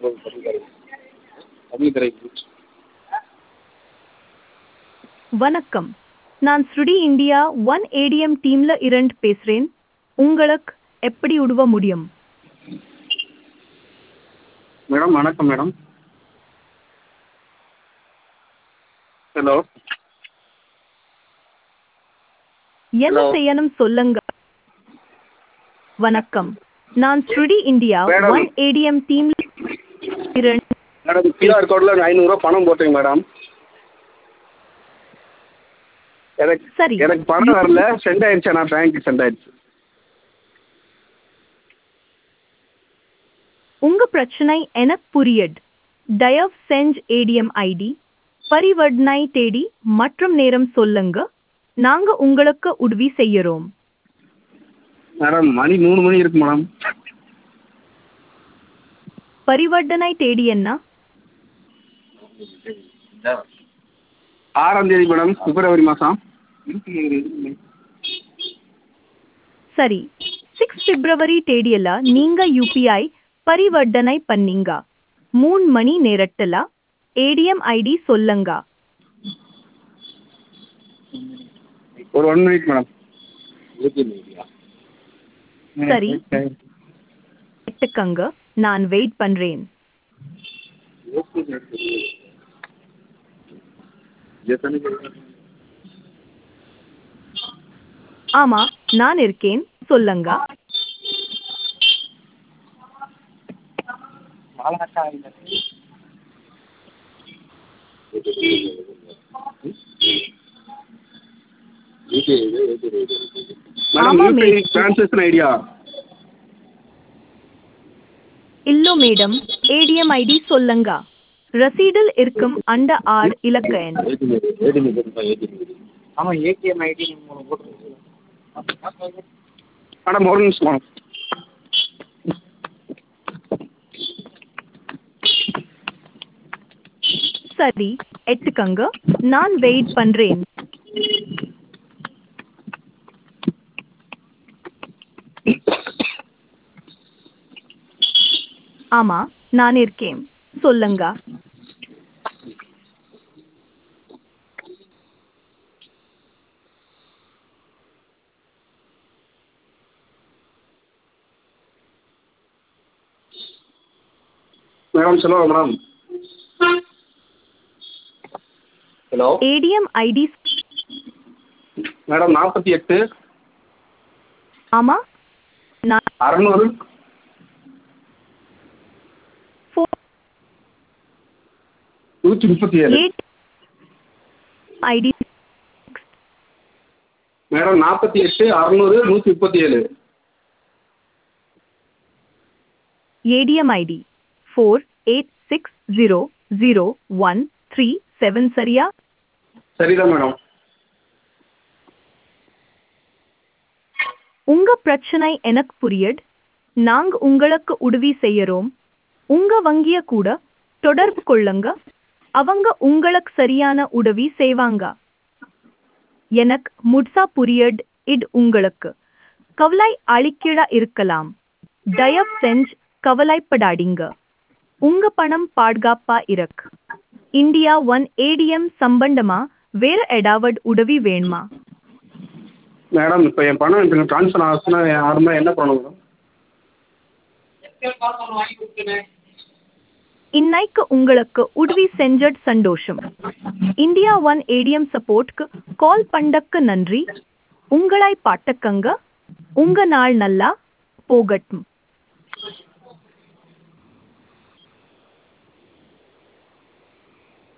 வணக்கம் நான் ஸ்ருடி இந்தியா ஒன் ஏடிஎம் டீம்ல இரண்டு பேசுறேன் உங்களுக்கு எப்படி உதவ முடியும் மேடம் வணக்கம் மேடம் ஹலோ என்ன Hello. செய்யணும் சொல்லுங்க வணக்கம் நான் ஸ்ருடி இந்தியா Madam. ஒன் ஏடிஎம் டீம்ல இரண்டு மேடம் கியூஆர் கோடில் ஐநூறுரூவா பணம் போட்டேங்க மேடம் எனக்கு சரி எனக்கு பணம் வரல சென்ட் ஆயிடுச்சு நான் பேங்க்கு சென்ட் ஆயிடுச்சு உங்க பிரச்சனை எனக்கு புரியட் தயவு செஞ்சு ஏடிஎம் ஐடி பரிவர்த்தனை தேடி மற்றும் நேரம் சொல்லுங்க நாங்க உங்களுக்கு உதவி செய்யறோம் மேடம் மணி மூணு மணி இருக்கு மேடம் பரிவர்த்தனை தேடி என்ன ஆறாம் தேதி மேடம் பிப்ரவரி மாதம் சரி சிக்ஸ் பிப்ரவரி தேதியில நீங்க யூபிஐ பரிவர்த்தனை பண்ணீங்க மூணு மணி நேரத்துல ஏடிஎம் ஐடி சொல்லுங்க ஒரு ஒன் மினிட் மேடம் சரி. கேட்டுக்கங்க நான் வெயிட் பண்றேன் ஆமா நான் இருக்கேன் சொல்லுங்க மேடம் ஆமா, யூபிஐ ma'am. டிரான்சாக்ஷன் ஐடியா இல்லோ மேடம் ஏடிஎம் ஐடி சொல்லுங்க ரசீடில் இருக்கும் அந்த ஆறு இலக்க எண் ஆமாம் ஏடிஎம் ஐடி நீங்கள் ஒன்று போட்டு மேடம் ஒரு நிமிஷம் மேடம் சரி எட்டுக்கங்க நான் வெயிட் பண்றேன் ஆமா நான் இருக்கேன் சொல்லுங்க மேடம் சொல்லுவாங்க madam hello ATM ID madam நாற்பத்தி எட்டு ஆமா நான் அறநூறு ஃபோர் நூற்றி முப்பத்தி ஏழு எயிட் ஐடி மேடம் நாற்பத்தி எட்டு அறநூறு நூற்றி முப்பத்தி ஏழு ATM ID four eight six zero zero one three seven சரியா சரிதான் மேடம் உங்க பிரச்சனை எனக்கு புரியட் நாங்க உங்களுக்கு உதவி செய்யறோம் உங்க வங்கிய கூட தொடர்பு கொள்ளுங்க அவங்க உங்களுக்கு சரியான உதவி செய்வாங்க எனக்கு முட்சா புரியட் இட் உங்களுக்கு கவலை அளிக்கிட இருக்கலாம் தயவு செஞ்சு கவலைப்படாதீங்க உங்க பணம் பாதுகாப்பா இருக்கு இந்தியா ஒன் ஏடிஎம் சம்பந்தமா வேற ஏதாவது உதவி வேணுமா மேடம் இப்போ என் பணம் எனக்கு ட்ரான்ஸ்ஃபர் ஆச்சுன்னா யாருமே என்ன பண்ணணும் மேடம் இன்னைக்கு உங்களுக்கு உதவி செஞ்சட் சந்தோஷம் இந்தியா ஒன் ஏடிஎம் சப்போர்ட்க்கு கால் பண்ணக்கு நன்றி உங்களை பாட்டக்கங்க உங்க நாள் நல்லா போகட்டும்